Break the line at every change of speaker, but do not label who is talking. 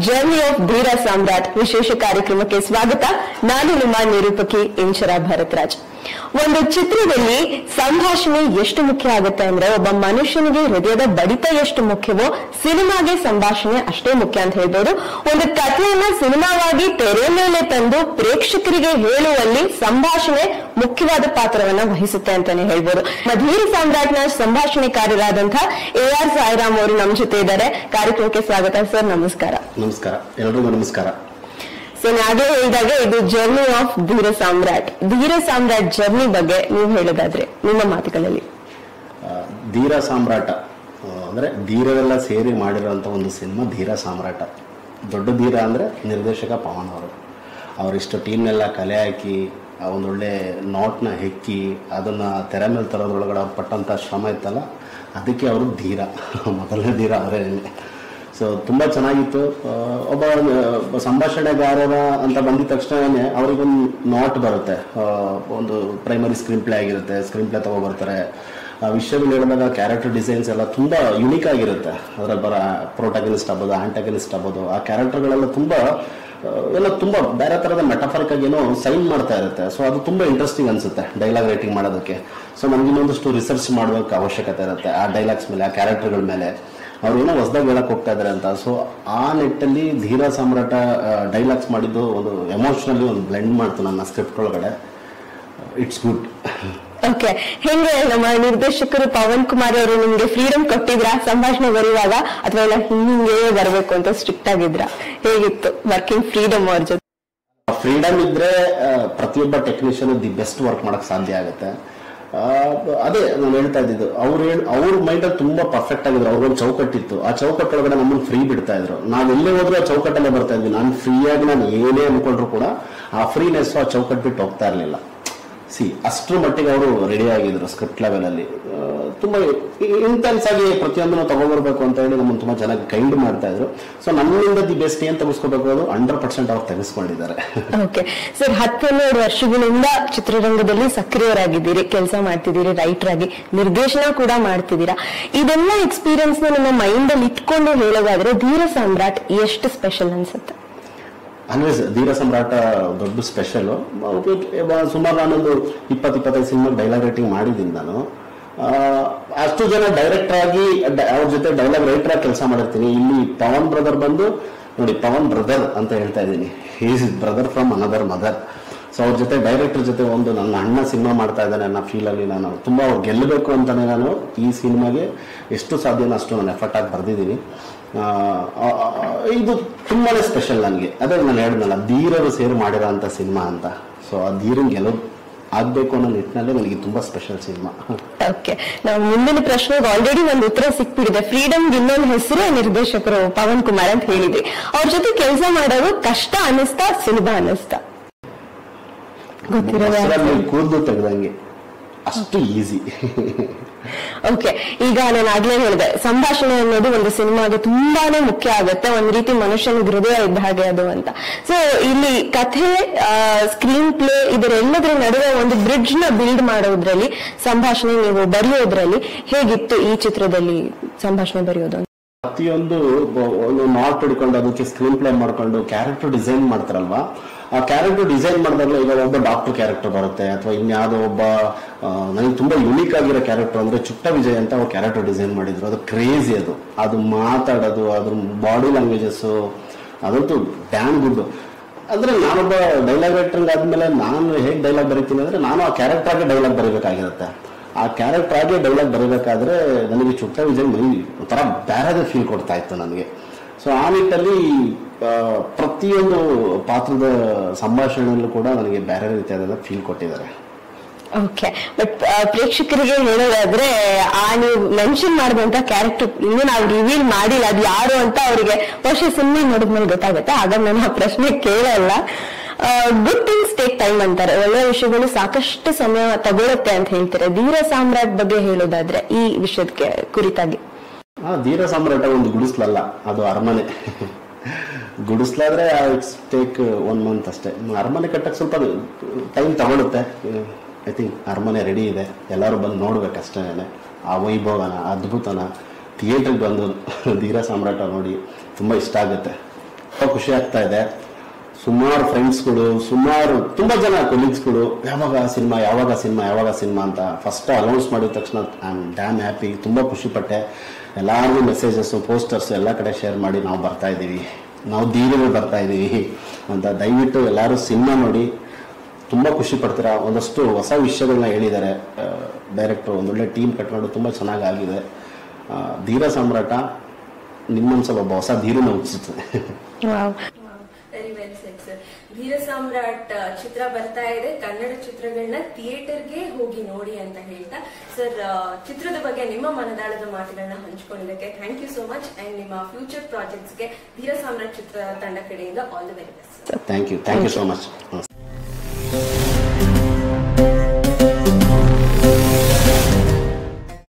Journey of ಧೀರ ಸಾಮ್ರಾಟ್ ವಿಶೇಷ ಕಾರ್ಯಕ್ರಮಕ್ಕೆ ಸ್ವಾಗತ ನಾನು ನಿಮ್ಮ ನಿರೂಪಕಿ ಇಂಚರ ಭರತ್ರಾಜ್ ಒಂದು ಚಿತ್ರದಲ್ಲಿ ಸಂಭಾಷಣೆ ಎಷ್ಟು ಮುಖ್ಯ ಆಗುತ್ತೆ ಅಂದ್ರೆ ಒಬ್ಬ ಮನುಷ್ಯನಿಗೆ ಹೃದಯದ ಬಡಿತ ಎಷ್ಟು ಮುಖ್ಯವೋ ಸಿನಿಮಾಗೆ ಸಂಭಾಷಣೆ ಅಷ್ಟೇ ಮುಖ್ಯ ಅಂತ ಹೇಳ್ಬೋದು ಒಂದು ಕಥೆಯನ್ನ ಸಿನಿಮಾವಾಗಿ ತೆರೆ ಮೇಲೆ ತಂದು ಪ್ರೇಕ್ಷಕರಿಗೆ ಹೇಳುವಲ್ಲಿ ಸಂಭಾಷಣೆ ಮುಖ್ಯವಾದ ಪಾತ್ರವನ್ನ ವಹಿಸುತ್ತೆ ಅಂತಾನೆ ಹೇಳ್ಬೋದು ಧೀರ ಸಾಮ್ರಾಟ್ನ ಸಂಭಾಷಣೆಕಾರರಾದಂತಹ ಎ ಆರ್ ಸಾಯಿರಾಮ್ ಅವರು ನಮ್ಮ ಜೊತೆ ಇದ್ದಾರೆ ಕಾರ್ಯಕ್ರಮಕ್ಕೆ ಸ್ವಾಗತ ಸರ್ ನಮಸ್ಕಾರ
ನಮಸ್ಕಾರ ಎಲ್ರಿಗೂ ನಮಸ್ಕಾರ
ಸೊ ನಾಗೇ ಹೇಳಿದಾಗ ಇದು ಜರ್ನಿ ಆಫ್ ಧೀರ ಸಾಮ್ರಾಟ್ ಧೀರ ಸಾಮ್ರಾಟ್ ಜರ್ನಿ ಬಗ್ಗೆ ನೀವು ಹೇಳೋದಾದ್ರೆ ನಿಮ್ಮ ಮಾತುಗಳಲ್ಲಿ
ಆ, ಧೀರ ಸಾಮ್ರಾಟ ಆ, ಅಂದ್ರೆ ಧೀರರೆಲ್ಲ ಸೇರಿ ಮಾಡಿರೋಂಥ ಒಂದು ಸಿನಿಮಾ ಧೀರ ಸಾಮ್ರಾಟ ದೊಡ್ಡ ಧೀರ ಅಂದ್ರೆ ನಿರ್ದೇಶಕ ಪವನ್ ಅವರು ಅವರಿಷ್ಟು ಟೀಮ್ನೆಲ್ಲ ಕಲೆ ಹಾಕಿ ಆ ಒಂದೊಳ್ಳೆ ನೋಟ್ನ ಹೆಕ್ಕಿ ಅದನ್ನ ತೆರೆ ಮೇಲೆ ತರೋದ್ರೊಳಗಡೆ ಅವ್ರು ಪಟ್ಟಂಥ ಶ್ರಮ ಇತ್ತಲ್ಲ ಅದಕ್ಕೆ ಅವರು ಧೀರ ಮೊದಲನೇ ಧೀರ ಅವರೇ ಸೊ ತುಂಬ ಚೆನ್ನಾಗಿತ್ತು ಆ, ಒಬ್ಬ ಆ, ಸಂಭಾಷಣೆಗಾರರ ಅಂತ ಬಂದಿದ ತಕ್ಷಣನೇ ಅವರಿಗೊಂದು ನಾಟ್ ಬರುತ್ತೆ ಆ, ಒಂದು ಪ್ರೈಮರಿ ಸ್ಕ್ರೀನ್ ಪ್ಲೇ ಆಗಿರುತ್ತೆ ಸ್ಕ್ರೀನ್ ಪ್ಲೇ ತಗೊಬರ್ತಾರೆ ಆ ವಿಷಯಗಳು ಹೇಳಿದಾಗ ಕ್ಯಾರೆಕ್ಟರ್ ಡಿಸೈನ್ಸ್ ಎಲ್ಲ ತುಂಬ ಯುನೀಕ್ ಆಗಿರುತ್ತೆ ಅದರಲ್ಲಿ ಬರೋ ಪ್ರೋಟಾಗನಿಸ್ಟ್ ಆಗ್ಬೋದು ಆಂಟಾಗನಿಸ್ಟ್ ಆಗ್ಬೋದು ಆ ಕ್ಯಾರೆಕ್ಟರ್ಗಳೆಲ್ಲ ತುಂಬ ಆ, ಎಲ್ಲ ತುಂಬ ಬೇರೆ ಥರದ ಮೆಟಫರಿಕ್ ಆಗಿ ಏನೋ ಸೈನ್ ಮಾಡ್ತಾ ಇರುತ್ತೆ ಸೊ ಅದು ತುಂಬ ಇಂಟ್ರೆಸ್ಟಿಂಗ್ ಅನ್ಸುತ್ತೆ ಡೈಲಾಗ್ ರೈಟಿಂಗ್ ಮಾಡೋದಕ್ಕೆ ಸೊ ನಮ್ಗೆ ಇನ್ನೊಂದಷ್ಟು ರಿಸರ್ಚ್ ಮಾಡೋದಕ್ಕೆ ಅವಶ್ಯಕತೆ ಇರುತ್ತೆ ಆ ಡೈಲಾಗ್ಸ್ ಮೇಲೆ ಆ ಕ್ಯಾರೆಕ್ಟರ್ಗಳ ಮೇಲೆ ಅವ್ರು ಏನೋ ಹೊಸದಾಗಿ ಹೇಳಕ್ ಹೋಗ್ತಾ ಇದಾರೆ ಅಂತ ಸೊ ಆ ನಿಟ್ಟಲ್ಲಿ ಧೀರ ಸಾಮ್ರಾಟ ಡೈಲಾಗ್ಸ್ ಮಾಡಿದ್ದು ಒಂದು ಎಮೋಷನಲಿ ಒಂದು ಬ್ಲೆಂಡ್ ಮಾಡ್ತು ನನ್ನ ಸ್ಕ್ರಿಪ್ಟ್ ಒಳಗಡೆ ಇಟ್ಸ್ ಗುಡ್
ಓಕೆ ಹೆಂಗೆ ನಮ್ಮ ನಿರ್ದೇಶಕರು ಪವನ್ ಕುಮಾರ್ ಅವರು ನಿಮ್ಗೆ ಫ್ರೀಡಮ್ ಕೊಟ್ಟಿದ್ರಾ ಸಂಭಾಷಣೆ ಬರೆಯುವಾಗ ಅಥವಾ ಎಲ್ಲ ಹಿಂಗೆ ಬರಬೇಕು ಅಂತ ಸ್ಟ್ರಿಕ್ಟ್ ಆಗಿದ್ರ ಹೇಗಿತ್ತು ವರ್ಕಿಂಗ್ ಫ್ರೀಡಮ್ ಅವ್ರ ಜೊತೆ
ಫ್ರೀಡಮ್ ಇದ್ರೆ ಆ, ಪ್ರತಿಯೊಬ್ಬ ಟೆಕ್ನಿಷಿಯನ್ ದಿ ಬೆಸ್ಟ್ ವರ್ಕ್ ಮಾಡಕ್ ಸಾಧ್ಯ ಆಗುತ್ತೆ ಆ, ಅದೇ ನಾನು ಹೇಳ್ತಾ ಇದ್ದಿದ್ದು ಅವ್ರು ಹೇಳಿ ಅವ್ರ ಮೈಂಡಲ್ಲಿ ತುಂಬಾ ಪರ್ಫೆಕ್ಟ್ ಆಗಿದ್ರು ಅವ್ರಿಗೊಂದು ಚೌಕಟ್ಟಿತ್ತು ಆ ಚೌಕಟ್ಟೊಳಗಡೆ ನಮ್ಮನ್ನು ಫ್ರೀ ಬಿಡ್ತಾ ಇದ್ರು ನಾವು ಎಲ್ಲೇ ಹೋದ್ರೂ ಆ ಚೌಕಟ್ಟಲ್ಲೇ ಬರ್ತಾ ಇದ್ವಿ ನಾನು ಫ್ರೀಯಾಗಿ ನಾನು ಏನೇ ಅನ್ಕೊಂಡ್ರು ಕೂಡ ಆ ಫ್ರೀನೆಸ್ ಆ ಚೌಕಟ್ಟು ಬಿಟ್ಟು ಹೋಗ್ತಾ ಇರಲಿಲ್ಲ ಸಿ ಅಷ್ಟರ ಮಟ್ಟಿಗೆ ಅವರು ರೆಡಿ ಆಗಿದ್ರು ಸ್ಕ್ರಿಪ್ಟ್ ಲೆವೆಲಲ್ಲಿ ತುಂಬ ಇಂಟೆನ್ಸ್ ಆಗಿ ಪ್ರತಿಯೊಂದನ್ನು ತಗೊಬರ್ಬೇಕು ಅಂತ ಹೇಳಿ ನಮ್ಮನ್ನು ತುಂಬ ಚೆನ್ನಾಗಿ ಗೈಡ್ ಮಾಡ್ತಾ ಇದ್ರು ಸೊ ನಮ್ಮಿಂದ ದಿ ಬೆಸ್ಟ್ ಏನ್ ತೆಗೆಸ್ಕೋಬೇಕು ಅದು ಹಂಡ್ರೆಡ್ ಪರ್ಸೆಂಟ್ ಅವ್ರು ತೆಗೆಸ್ಕೊಂಡಿದ್ದಾರೆ
ಓಕೆ ಸರ್ ಹತ್ತೆರಡು ವರ್ಷಗಳಿಂದ ಚಿತ್ರರಂಗದಲ್ಲಿ ಸಕ್ರಿಯರಾಗಿದ್ದೀರಿ ಕೆಲಸ ಮಾಡ್ತಿದ್ದೀರಿ ರೈಟರ್ ಆಗಿ ನಿರ್ದೇಶನ ಕೂಡ ಮಾಡ್ತಿದ್ದೀರಾ ಇದೆಲ್ಲ ಎಕ್ಸ್ಪೀರಿಯನ್ಸ್ ನ ನಿಮ್ಮ ಮೈಂಡ್ ಅಲ್ಲಿ ಇಟ್ಕೊಂಡು ಹೇಳೋದಾದ್ರೆ ಧೀರ ಸಾಮ್ರಾಟ್ ಎಷ್ಟು ಸ್ಪೆಷಲ್ ಅನ್ಸುತ್ತೆ
ಆಲ್ವೇಸ್ ಧೀರ ಸಾಮ್ರಾಟ ದೊಡ್ಡ ಸ್ಪೆಷಲು ಸುಮಾರು ನಾನೊಂದು ಇಪ್ಪತ್ತು ಇಪ್ಪತ್ತೈದು ಸಿನಿಮಾ ಡೈಲಾಗ್ ರೈಟಿಂಗ್ ಮಾಡಿದ್ದೀನಿ ನಾನು ಆ, ಅಷ್ಟು ಜನ ಡೈರೆಕ್ಟರ್ ಆಗಿ ಡ- ಅವ್ರ ಜೊತೆ ಡೈಲಾಗ್ ರೈಟರ್ ಆಗಿ ಕೆಲಸ ಮಾಡಿರ್ತೀನಿ ಇಲ್ಲಿ ಪವನ್ ಬ್ರದರ್ ಬಂದು ನೋಡಿ ಪವನ್ ಬ್ರದರ್ ಅಂತ ಹೇಳ್ತಾ ಇದ್ದೀನಿ is brother from another mother so ಅವ್ರ ಜೊತೆ ಡೈರೆಕ್ಟರ್ ಜೊತೆ ಒಂದು ನನ್ನ ಅಣ್ಣ ಸಿನಿಮಾ ಮಾಡ್ತಾ ಇದ್ದಾನೆ ಅನ್ನೋ ಫೀಲಲ್ಲಿ ನಾನು ತುಂಬ ಅವ್ರು ಗೆಲ್ಲಬೇಕು ಅಂತಾನೆ ನಾನು ಈ ಸಿನಿಮಾಗೆ ಎಷ್ಟು ಸಾಧ್ಯನೋ ಅಷ್ಟು ನಾನು ಎಫರ್ಟ್ ಆಗಿ ಬರೆದಿದ್ದೀನಿ ಇದು ತುಂಬಾನೇ ಸ್ಪೆಷಲ್ ನನಗೆ ಅದೇ ನಾನು ಹೇಳಿದ್ನಲ್ಲ ಧೀರರು ಸೇರಿ ಮಾಡಿರೋ ಅಂಥ ಸಿನಿಮಾ ಅಂತ ಸೊ ಆ ಧೀರನ್ ಗೆಲುವು ಆಗಬೇಕು ಅನ್ನೋ ನಿಟ್ಟಿನಲ್ಲಿ ನನಗೆ ತುಂಬಾ ಸ್ಪೆಷಲ್ ಸಿನಿಮಾ
ಓಕೆ ನಾವು ಮುಂದಿನ ಪ್ರಶ್ನೆಗೆ ಆಲ್ರೆಡಿ ಒಂದು ಉತ್ತರ ಸಿಕ್ಬಿಟ್ಟಿದೆ ಫ್ರೀಡಮ್ ಇನ್ನೊಂದು ಹೆಸರು ನಿರ್ದೇಶಕರು ಪವನ್ ಕುಮಾರ್ ಅಂತ ಹೇಳಿದ್ರಿ ಅವ್ರ ಜೊತೆ ಕೆಲಸ ಮಾಡೋದು ಕಷ್ಟ ಅನಿಸ್ತಾ ಸುಲಭ ಅನಿಸ್ತಾ ಗೊತ್ತಿರೋದೇ
ಮೊಸರಲ್ಲಿ ಕೂದಲು ತೆಗ್ದಂಗೆ ಅಷ್ಟು ಈಸಿ
ಓಕೆ ಈಗ ನಾನು ಆಗ್ಲೇ ಹೇಳಿದೆ ಸಂಭಾಷಣೆ ಅನ್ನೋದು ಒಂದು ಸಿನಿಮಾಗೆ ತುಂಬಾನೇ ಮುಖ್ಯ ಆಗುತ್ತೆ ಒಂದ್ ರೀತಿ ಮನುಷ್ಯನ ಹೃದಯ ಇದ್ದ ಹಾಗೆ ಅದು ಅಂತ ಸೊ ಇಲ್ಲಿ ಕಥೆ ಸ್ಕ್ರೀನ್ ಪ್ಲೇ ಇದರೆಲ್ಲದರ ನಡುವೆ ಒಂದು ಬ್ರಿಡ್ಜ್ ನ ಬಿಲ್ಡ್ ಮಾಡೋದ್ರಲ್ಲಿ ಸಂಭಾಷಣೆ ನೀವು ಬರೆಯೋದ್ರಲ್ಲಿ ಹೇಗಿತ್ತು ಈ ಚಿತ್ರದಲ್ಲಿ ಸಂಭಾಷಣೆ ಬರೆಯೋದು ಅಂತ?
ಪ್ರತಿಯೊಂದು ಬ- ಒಂದು ನಾಟ್ ಹಿಡ್ಕೊಂಡು ಅದಕ್ಕೆ ಸ್ಕ್ರೀನ್ ಪ್ಲೇ ಮಾಡ್ಕೊಂಡು ಕ್ಯಾರೆಕ್ಟರ್ ಡಿಸೈನ್ ಮಾಡ್ತಾರಲ್ವಾ ಆ ಕ್ಯಾರೆಕ್ಟರ್ ಡಿಸೈನ್ ಮಾಡಿದಾಗಲೇ ಈಗ ಒಬ್ಬ ಡಾಕ್ಟರ್ ಕ್ಯಾರೆಕ್ಟರ್ ಬರುತ್ತೆ ಅಥವಾ ಇನ್ಯಾವುದೋ ಒಬ್ಬ ಆ, ನನಗೆ ತುಂಬಾ ಯುನೀಕ್ ಆಗಿರೋ ಕ್ಯಾರೆಕ್ಟರ್ ಅಂದ್ರೆ ಚುಟ್ಟ ವಿಜಯ್ ಅಂತ ಅವ್ರು ಕ್ಯಾರೆಕ್ಟರ್ ಡಿಸೈನ್ ಮಾಡಿದ್ರು ಅದು ಕ್ರೇಜಿ ಅದು ಅದು ಮಾತಾಡೋದು ಅದ್ರ ಬಾಡಿ ಲ್ಯಾಂಗ್ವೇಜಸ್ ಅದಂತೂ ಡ್ಯಾಮ್ ಗುಡ್ ಅಂದ್ರೆ ನಾನೊಬ್ಬ ಡೈಲಾಗ್ ರೈಟರ್ ಆದ್ಮೇಲೆ ನಾನು ಹೇಗೆ ಡೈಲಾಗ್ ಬರೀತೀನಿ ಅಂದ್ರೆ ನಾನು ಆ ಕ್ಯಾರೆಕ್ಟರ್ ಆಗಿ ಡೈಲಾಗ್ ಬರೀಬೇಕಾಗಿರುತ್ತೆ ಆ ಕ್ಯಾರೆಕ್ಟರ್ ಆಗಿ ಡೈಲಾಗ್ ಬರೀಬೇಕಾದ್ರೆ ನನಗೆ ಚುಟ್ಟ ವಿಜಯ್ ಮೈ ಒಂಥರ ಬೇರೆದೇ ಫೀಲ್ ಕೊಡ್ತಾ ಇತ್ತು ನನಗೆ ಸೊ ಆ ನಿಟ್ಟಲ್ಲಿ ಆ, ಪ್ರತಿಯೊಂದು ಪಾತ್ರದ ಸಂಭಾಷಣೆಯಲ್ಲೂ ಕೂಡ ನನಗೆ ಬೇರೆ ರೀತಿಯಾದ ಫೀಲ್ ಕೊಟ್ಟಿದ್ದಾರೆ
ಓಕೆ ಬಟ್ ಪ್ರೇಕ್ಷಕರಿಗೆ ಹೇಳೋದಾದ್ರೆ ಆ ನೀವು ಮೆನ್ಷನ್ ಮಾಡಿದಂತ ಕ್ಯಾರೆಕ್ಟರ್ ಇನ್ನು ನಾವು ರಿವೀಲ್ ಮಾಡಿಲ್ಲ ಅದು ಯಾರು ಅಂತ ಅವರಿಗೆ ಬಹುಶಃ ಸಿನಿಮಾ ನೋಡಿದ್ಮೇಲೆ ಗೊತ್ತಾಗುತ್ತೆ ಆಗ ನಾನು ಆ ಪ್ರಶ್ನೆ ಕೇಳಲ್ಲ ಗುಡ್ ಥಿಂಗ್ಸ್ ಟೇಕ್ ಟೈಮ್ ಅಂತಾರೆ ಒಳ್ಳೆ ವಿಷಯಗಳು ಸಾಕಷ್ಟು ಸಮಯ ತಗೊಳುತ್ತೆ ಅಂತ ಹೇಳ್ತಾರೆ ಧೀರ ಸಾಮ್ರಾಟ್ ಬಗ್ಗೆ ಹೇಳೋದಾದ್ರೆ ಈ ವಿಷಯಕ್ಕೆ ಕುರಿತಾಗಿ
ಆ ಧೀರ ಸಾಮ್ರಾಟ ಒಂದು ಗುಡಿಸ್ಲಲ್ಲ ಅದು ಅರಮನೆ ಗುಡಿಸ್ಲಾದ್ರೆ ಇಟ್ಸ್ ಟೇಕ್ ಒನ್ ಮಂತ್ ಅಷ್ಟೇ ಅರಮನೆ ಕಟ್ಟಕ್ಕೆ ಸ್ವಲ್ಪ ಟೈಮ್ ತಗೊಳುತ್ತೆ ಐ ಥಿಂಕ್ ಅರಮನೆ ರೆಡಿ ಇದೆ ಎಲ್ಲರೂ ಬಂದು ನೋಡ್ಬೇಕಷ್ಟೇ ಆ ವೈಭವನ ಆ ಅದ್ಭುತನ ಥಿಯೇಟ್ರಿಗೆ ಬಂದು ಧೀರ ಸಾಮ್ರಾಟ ನೋಡಿ ತುಂಬ ಇಷ್ಟ ಆಗುತ್ತೆ ತುಂಬ ಖುಷಿ ಆಗ್ತಾ ಇದೆ ಸುಮಾರು ಫ್ರೆಂಡ್ಸ್ಗಳು ಸುಮಾರು ತುಂಬ ಜನ ಕೊಲೀಗ್ಸ್ಗಳು ಯಾವಾಗ ಸಿನಿಮಾ ಯಾವಾಗ ಸಿನಿಮಾ ಯಾವಾಗ ಸಿನಿಮಾ ಅಂತ ಫಸ್ಟ್ ಅನೌನ್ಸ್ ಮಾಡಿದ ತಕ್ಷಣ ಐ ಆಮ್ ಡ್ಯಾಮ್ ಹ್ಯಾಪಿ ತುಂಬ ಖುಷಿಪಟ್ಟೆ ಎಲ್ಲರಿಗೂ ಮೆಸೇಜಸ್ಸು ಪೋಸ್ಟರ್ಸ್ ಎಲ್ಲ ಕಡೆ ಶೇರ್ ಮಾಡಿ ನಾವು ಬರ್ತಾ ಇದ್ದೀವಿ ನಾವು ಧೀರಗಳು ಬರ್ತಾ ಇದ್ದೀವಿ ಅಂತ ದಯವಿಟ್ಟು ಎಲ್ಲರೂ ಸಿನಿಮಾ ನೋಡಿ ತುಂಬ ಖುಷಿ ಪಡ್ತೀರಾ ಒಂದಷ್ಟು ಹೊಸ ವಿಷಯಗಳನ್ನ ಹೇಳಿದ್ದಾರೆ ಡೈರೆಕ್ಟ್ರು ಒಂದೊಳ್ಳೆ ಟೀಮ್ ಕಟ್ಕೊಂಡು ತುಂಬ ಚೆನ್ನಾಗಿ ಆಗಿದೆ ಆ, ಧೀರ ಸಾಮ್ರಾಟ ನಿಮ್ಮನ್ಸಲ ಒಬ್ಬ ಹೊಸ ಧೀರನ ಹುಟ್ಟಿಸುತ್ತದೆ
very well set sir Dheera Samrat ಆ, ಚಿತ್ರ ಬರ್ತಾ ಇದೆ ಕನ್ನಡ ಚಿತ್ರಗಳನ್ನ ಥಿಯೇಟರ್ಗೆ ಹೋಗಿ ನೋಡಿ ಅಂತ ಹೇಳ್ತಾ ಸರ್ ಆ, ಚಿತ್ರದ ಬಗ್ಗೆ ನಿಮ್ಮ ಮನದಾಳದ ಮಾತುಗಳನ್ನ ಹಂಚ್ಕೊಂಡಿದ್ದಕ್ಕೆ thank you so much and ನಿಮ್ಮ ಫ್ಯೂಚರ್ ಪ್ರಾಜೆಕ್ಟ್ಸ್ಗೆ ಧೀರ ಸಾಮ್ರಾಟ್ ಚಿತ್ರ ತಂಡ ಕಡೆಯಿಂದ all the very best
thank you thank you so much